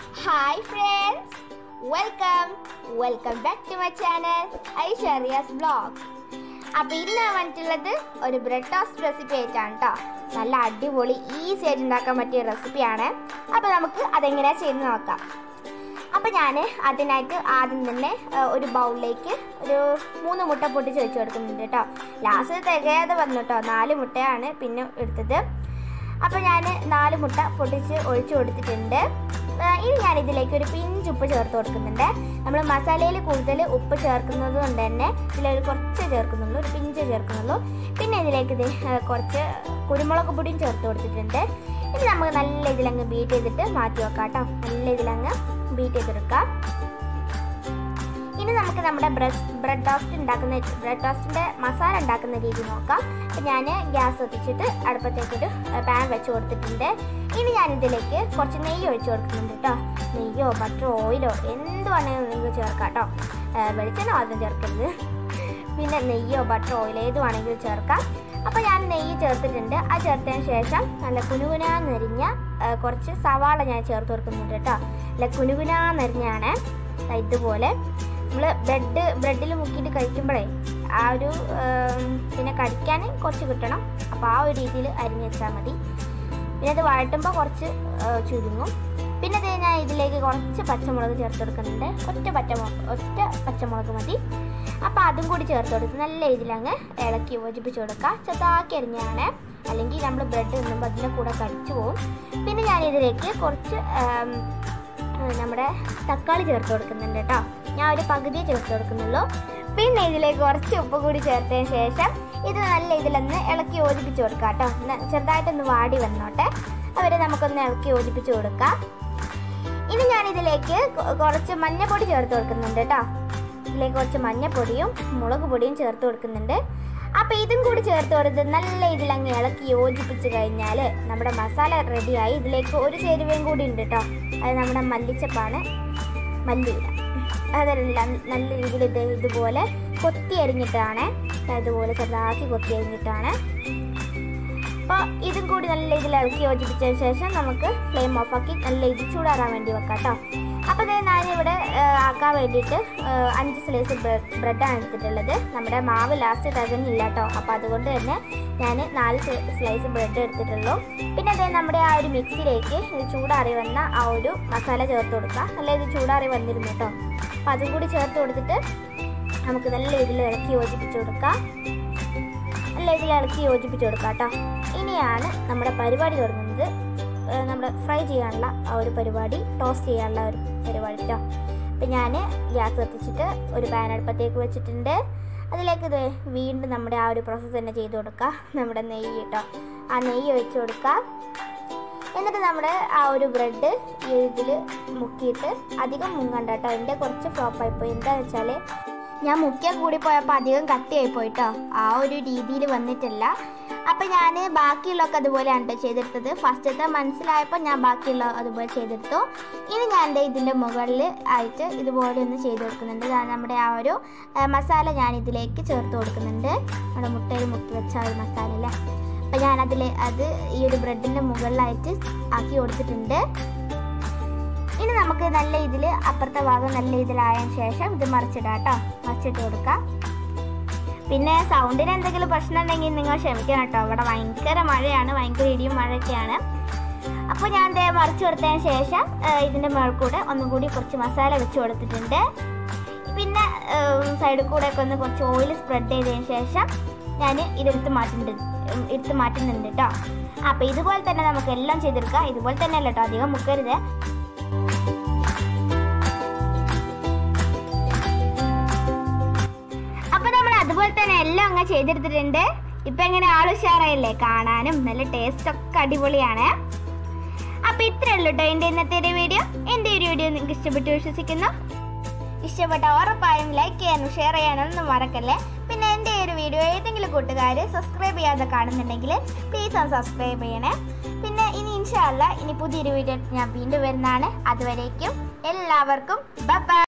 hi friends welcome welcome back to my channel Aishwarya's blog അപ്പോൾ ഇന്ന് വന്നിട്ടുള്ളത് ഒരു ബ്രെഡ് ടോസ്റ്റ് റെസിപ്പി ആയിട്ടാണ് കേട്ടോ നല്ല അടിപൊളി ഈസി ആയിട്ട് ഉണ്ടാക്കാൻ പറ്റിയ റെസിപ്പിയാണ് അപ്പോൾ നമുക്ക് അതെങ്ങനെയാണ് ചെയ്ത് നോക്കാം അപ്പോൾ ഞാൻ അതിനായിട്ട് ആദ്യം തന്നെ ആ, ഒരു ബൗളിലേക്ക് ഒരു മൂന്ന് മുട്ട പൊട്ടിച്ച് വെച്ച് കൊടുക്കുന്നുണ്ട് കേട്ടോ ലാസ്റ്റ് തികയാതെ വന്നു കേട്ടോ നാല് മുട്ടയാണ് പിന്നെ എടുത്തത് അപ്പോൾ ഞാൻ നാല് മുട്ട പൊട്ടിച്ച് ഒഴിച്ചു കൊടുത്തിട്ടുണ്ട് ആ, ഇനി ഞാൻ ഇതിലേക്ക് ഒരു പിഞ്ച് ഉപ്പ് ചേർത്ത് കൊടുക്കുന്നുണ്ട് നമ്മൾ മസാലയിൽ കൂടുതൽ ഉപ്പ് ചേർക്കുന്നത് കൊണ്ട് തന്നെ ഇതിലൊരു കുറച്ച് ചേർക്കുന്നുള്ളൂ ഒരു പിഞ്ച് ചേർക്കുന്നുള്ളൂ പിന്നെ ഇതിലേക്ക് ഇത് ആ, കുറച്ച് കുരുമുളക് പൊടിയും ചേർത്ത് കൊടുത്തിട്ടുണ്ട് ഇനി നമുക്ക് നല്ല ഇതിലങ്ങ് ബീറ്റ് ചെയ്തിട്ട് മാറ്റി വെക്കാം കേട്ടോ നല്ല ഇതിലങ്ങ് ബീറ്റ് ചെയ്തെടുക്കാം ഇനി നമുക്ക് നമ്മുടെ ബ്രെഡ് ബ്രെഡ് ടോസ്റ്റ് ഉണ്ടാക്കുന്ന ബ്രെഡ് ടോസ്റ്റിൻ്റെ മസാല ഉണ്ടാക്കുന്ന രീതി നോക്കാം ഞാൻ ഗ്യാസ് എത്തിച്ചിട്ട് അടുപ്പത്തേക്കൊരു പാൻ വെച്ച് കൊടുത്തിട്ടുണ്ട് ഇനി ഞാൻ ഇതിലേക്ക് കുറച്ച് നെയ്യ് ഒഴിച്ച് കൊടുക്കുന്നുണ്ട് കേട്ടോ നെയ്യോ ബട്ടറോ ഓയിലോ എന്ത് വേണമെങ്കിലും നിങ്ങൾക്ക് ചേർക്കാം കേട്ടോ ഏ, വെളിച്ചെണ്ണ മാത്രം ചേർക്കരുത് പിന്നെ നെയ്യോ ബട്ടറോ ഓയിലോ ഏത് വേണമെങ്കിലും ചേർക്കാം അപ്പോൾ ഞാൻ നെയ്യ് ചേർത്തിട്ടുണ്ട് അത് ചേർത്തതിന് ശേഷം നല്ല കുനുകുനാന്നരിഞ്ഞ ഏ, കുറച്ച് സവാള ഞാൻ ചേർത്ത് കൊടുക്കുന്നുണ്ട് കേട്ടോ അല്ല കുനുകുനാന്നരിഞ്ഞാണ് ദാ ഇതുപോലെ നമ്മൾ ബ്രെഡ് ബ്രെഡിൽ മുക്കിയിട്ട് കഴിക്കുമ്പോഴേ ആ ഒരു ഏം, പിന്നെ കടിക്കാൻ കുറച്ച് കിട്ടണം അപ്പോൾ ആ ഒരു രീതിയിൽ അരിഞ്ഞ് വെച്ചാൽ മതി പിന്നെ അത് വഴട്ടുമ്പോൾ കുറച്ച് ഏ, ചുരുങ്ങും പിന്നെ ഇത് ഞാൻ ഇതിലേക്ക് കുറച്ച് പച്ചമുളക് ചേർത്ത് കൊടുക്കുന്നുണ്ട് ഒറ്റ പച്ചമുളക് ഒറ്റ പച്ചമുളക് മതി അപ്പോൾ അതും കൂടി ചേർത്ത് കൊടുത്ത് നല്ല രീതിയിലങ്ങ് ഇളക്കി യോജിപ്പിച്ച് കൊടുക്കുക ചെറുതാക്കി അരിഞ്ഞാണ് അല്ലെങ്കിൽ നമ്മൾ ബ്രെഡ് തിന്നുമ്പോൾ അതിൻ്റെ കൂടെ കടിച്ചു പോകും പിന്നെ ഞാൻ ഇതിലേക്ക് കുറച്ച് ഏം, ഏഹ് നമ്മുടെ തക്കാളി ചേർത്ത് കൊടുക്കുന്നുണ്ട് കേട്ടോ ഞാൻ ഒരു പകുതിയെ ചേർത്ത് കൊടുക്കുന്നുള്ളൂ പിന്നെ ഇതിലേക്ക് കുറച്ച് ഉപ്പ് കൂടി ചേർത്തതിന് ശേഷം ഇത് നല്ല ഇതിലൊന്ന് ഇളക്കി യോജിപ്പിച്ച് കൊടുക്കാം കേട്ടോ ഒന്ന് ചെറുതായിട്ടൊന്ന് വാടി വന്നോട്ടെ അവരെ നമുക്കൊന്ന് ഇളക്കി യോജിപ്പിച്ച് കൊടുക്കാം ഇനി ഞാൻ ഇതിലേക്ക് കൊ- കുറച്ച് മഞ്ഞപ്പൊടി ചേർത്ത് കൊടുക്കുന്നുണ്ട് കേട്ടോ ഇതിലേക്ക് കുറച്ച് മഞ്ഞപ്പൊടിയും മുളക് പൊടിയും ചേർത്ത് കൊടുക്കുന്നുണ്ട് അപ്പോൾ ഇതും കൂടി ചേർത്ത് കൊടുത്ത് നല്ല ഇതിലങ്ങ് ഇളക്കി യോജിപ്പിച്ച് കഴിഞ്ഞാൽ നമ്മുടെ മസാല റെഡിയായി ഇതിലേക്ക് ഒരു ചേരുവയും കൂടി ഉണ്ട് കേട്ടോ അത് നമ്മുടെ മല്ലിച്ചപ്പാണ് മല്ലിയില അതെല്ലാം നല്ല രീതിയിൽ ഇത് ഇതുപോലെ കൊത്തി അരിഞ്ഞിട്ടാണ് ഇതുപോലെ ചെറുതാക്കി കൊത്തി അരിഞ്ഞിട്ടാണ് അപ്പോൾ ഇതും കൂടി നല്ല രീതിയിൽ ഇളക്കി യോജിപ്പിച്ചതിന് ശേഷം നമുക്ക് ഫ്ലെയിം ഓഫാക്കി നല്ല ഇത് ചൂടാറാൻ വേണ്ടി വെക്കാം കേട്ടോ അപ്പോൾ ഇത് ഞാനിവിടെ ആ, ആക്കാൻ വേണ്ടിയിട്ട് ആ, അഞ്ച് സ്ലൈസ് ബ്രെഡാണ് എടുത്തിട്ടുള്ളത് നമ്മുടെ മാവ് ലാസ്റ്റ് തികഞ്ഞില്ല കേട്ടോ അപ്പോൾ അതുകൊണ്ട് തന്നെ ഞാൻ നാല് സ്ലൈസ് ബ്രെഡ് എടുത്തിട്ടുള്ളൂ പിന്നെ അതേ നമ്മുടെ ആ ഒരു മിക്സിയിലേക്ക് ഇത് ചൂടാറി വന്ന ആ ഒരു മസാല ചേർത്ത് കൊടുക്കാം നല്ല ഇത് ചൂടാറി വന്നിരുന്നു കേട്ടോ അപ്പോൾ അതും കൂടി ചേർത്ത് കൊടുത്തിട്ട് നമുക്ക് നല്ല രീതിയിൽ ഇളക്കി യോജിപ്പിച്ച് കൊടുക്കാം നല്ല ഇതിൽ ഇളക്കി യോജിപ്പിച്ച് കൊടുക്കാം കേട്ടോ ഇനിയാണ് നമ്മുടെ പരിപാടി തുടങ്ങുന്നത് ഏഹ് നമ്മുടെ ഫ്രൈ ചെയ്യാനുള്ള ആ ഒരു പരിപാടി ടോസ്റ്റ് ചെയ്യാനുള്ള ഒരു പരിപാടി കേട്ടോ അപ്പം ഞാൻ ഗ്യാസ് കത്തിച്ചിട്ട് ഒരു പാൻ അടുപ്പത്തേക്ക് വെച്ചിട്ടുണ്ട് അതിലേക്ക് ഇത് വീണ്ടും നമ്മുടെ ആ ഒരു പ്രോസസ്സ് തന്നെ ചെയ്ത് കൊടുക്കുക നമ്മുടെ നെയ്യ് കേട്ടോ ആ നെയ്യ് ഒഴിച്ച് കൊടുക്കുക എന്നിട്ട് നമ്മുടെ ആ ഒരു ബ്രെഡ് ഈ ഇതിൽ മുക്കിയിട്ട് അധികം മുങ്ങണ്ട കേട്ടോ എൻ്റെ കുറച്ച് ഫ്ലോപ്പായി പോയി എന്താണെന്ന് വെച്ചാൽ ഞാൻ മുക്കിയാൽ കൂടി പോയപ്പോൾ അധികം കട്ടിയായി പോയിട്ടോ ആ ഒരു രീതിയിൽ വന്നിട്ടില്ല അപ്പം ഞാൻ ബാക്കിയുള്ളതൊക്കെ അതുപോലെയാണ് കേട്ടോ ചെയ്തെടുത്തത് ഫസ്റ്റത്തെ മനസ്സിലായപ്പോൾ ഞാൻ ബാക്കിയുള്ള അതുപോലെ ചെയ്തെടുത്തു ഇനി ഞാൻ ദേ ഇതിൻ്റെ മുകളിൽ ആയിട്ട് ഇതുപോലെ ഒന്ന് ചെയ്ത് കൊടുക്കുന്നുണ്ട് ദാ നമ്മുടെ ആ ഒരു ആ, മസാല ഞാൻ ഇതിലേക്ക് ചേർത്ത് കൊടുക്കുന്നുണ്ട് നമ്മുടെ മുട്ടയിൽ മുക്കി വെച്ച ആ ഒരു മസാല അല്ലേ അപ്പം ഞാനതിൽ അത് ഈ ഒരു ബ്രെഡിൻ്റെ മുകളിലായിട്ട് ആക്കി കൊടുത്തിട്ടുണ്ട് ഇനി നമുക്ക് നല്ല ഇതിൽ അപ്പുറത്തെ ഭാഗം നല്ല ഇതിലായതിനു ശേഷം ഇത് മറിച്ചിടാം കേട്ടോ മറിച്ചിട്ട് കൊടുക്കാം പിന്നെ സൗണ്ടിന് എന്തെങ്കിലും പ്രശ്നം ഉണ്ടെങ്കിൽ നിങ്ങൾ ക്ഷമിക്കണം കേട്ടോ ഇവിടെ ഭയങ്കര മഴയാണ് ഭയങ്കര ഇടിയും മഴയൊക്കെയാണ് അപ്പോൾ ഞാൻ ദേ മറിച്ച് കൊടുത്തതിന് ശേഷം ആ, ഇതിൻ്റെ മേൾ കൂടെ ഒന്നും കൂടി കുറച്ച് മസാല വെച്ച് കൊടുത്തിട്ടുണ്ട് പിന്നെ സൈഡിൽ കൂടെ ഒക്കെ ഒന്ന് കുറച്ച് ഓയിൽ സ്പ്രെഡ് ചെയ്തതിന് ശേഷം ഞാൻ ഇതെടുത്ത് മാറ്റുന്നുണ്ട് ഉം, എടുത്ത് മാറ്റുന്നുണ്ട് കേട്ടോ അപ്പോൾ ഇതുപോലെ തന്നെ നമുക്ക് എല്ലാം ചെയ്തെടുക്കാം ഇതുപോലെ തന്നെ അല്ല കേട്ടോ അധികം മുക്കരുത് അപ്പൊ നമ്മൾ അതുപോലെ തന്നെ എല്ലാം അങ്ങ് ചെയ്തെടുത്തിട്ടുണ്ട് ഇപ്പൊ എങ്ങനെ ആൾ ഉഷാറായില്ലേ കാണാനും നല്ല ടേസ്റ്റ് ഒക്കെ അടിപൊളിയാണ് അപ്പൊ ഇത്രേ ഉള്ളൂ കേട്ടോ എന്റെ ഇന്നത്തെ ഒരു വീഡിയോ എന്റെ ഒരു വീഡിയോ നിങ്ങൾക്ക് ഇഷ്ടപ്പെട്ടു വിശ്വസിക്കുന്നു ഇഷ്ടപ്പെട്ട ഉറപ്പായും ലൈക്ക് ചെയ്യാനും ഷെയർ ചെയ്യാനൊന്നും മറക്കല്ലേ പിന്നെ എൻ്റെ ഈ ഒരു വീഡിയോ ഏതെങ്കിലും കൂട്ടുകാർ സബ്സ്ക്രൈബ് ചെയ്യാതെ കാണുന്നുണ്ടെങ്കിൽ പ്ലീസ് ഒന്ന് സബ്സ്ക്രൈബ് ചെയ്യണേ പിന്നെ ഇനി ഇൻഷാല്ല ഇനി പുതിയൊരു വീഡിയോ ഞാൻ വീണ്ടും വരുന്നതാണ് അതുവരേക്കും എല്ലാവർക്കും ബൈ